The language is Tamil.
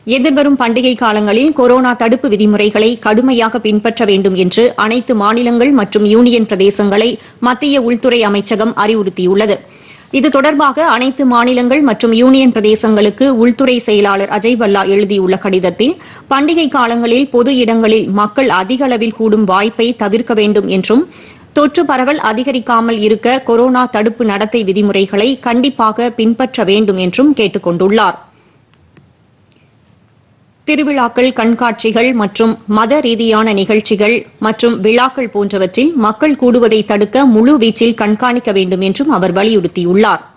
எதிர்வரும் பண்டிகை காலங்களில் கொரோனா தடுப்பு விதிமுறைகளை கடுமையாக பின்பற்ற வேண்டும் என்று அனைத்து மாநிலங்கள் மற்றும் யூனியன் பிரதேசங்களை மத்திய உள்துறை அமைச்சகம் அறிவுறுத்தியுள்ளது இது தொடர்பாக அனைத்து மாநிலங்கள் மற்றும் யூனியன் பிரதேசங்களுக்கு உள்துறை செயலாளர் அஜய் பல்லா எழுதியுள்ள கடிதத்தில் பண்டிகை காலங்களில் பொது இடங்களில் மக்கள் அதிக அளவில் கூடும் வாய்ப்பை தவிர்க்க வேண்டும் என்றும் தொற்று பரவல் அதிகரிக்காமல் இருக்க கொரோனா தடுப்பு நடத்தை விதிமுறைகளை கண்டிப்பாக பின்பற்ற வேண்டும் என்றும் கேட்டுக் கொண்டுள்ளார் திருவிழாக்கள் கண்காட்சிகள் மற்றும் மத ரீதியான நிகழ்ச்சிகள் மற்றும் விழாக்கள் போன்றவற்றில் மக்கள் கூடுவதை தடுக்க முழு வீச்சில் கண்காணிக்க வேண்டும் என்றும் அவர் வலியுறுத்தியுள்ளார்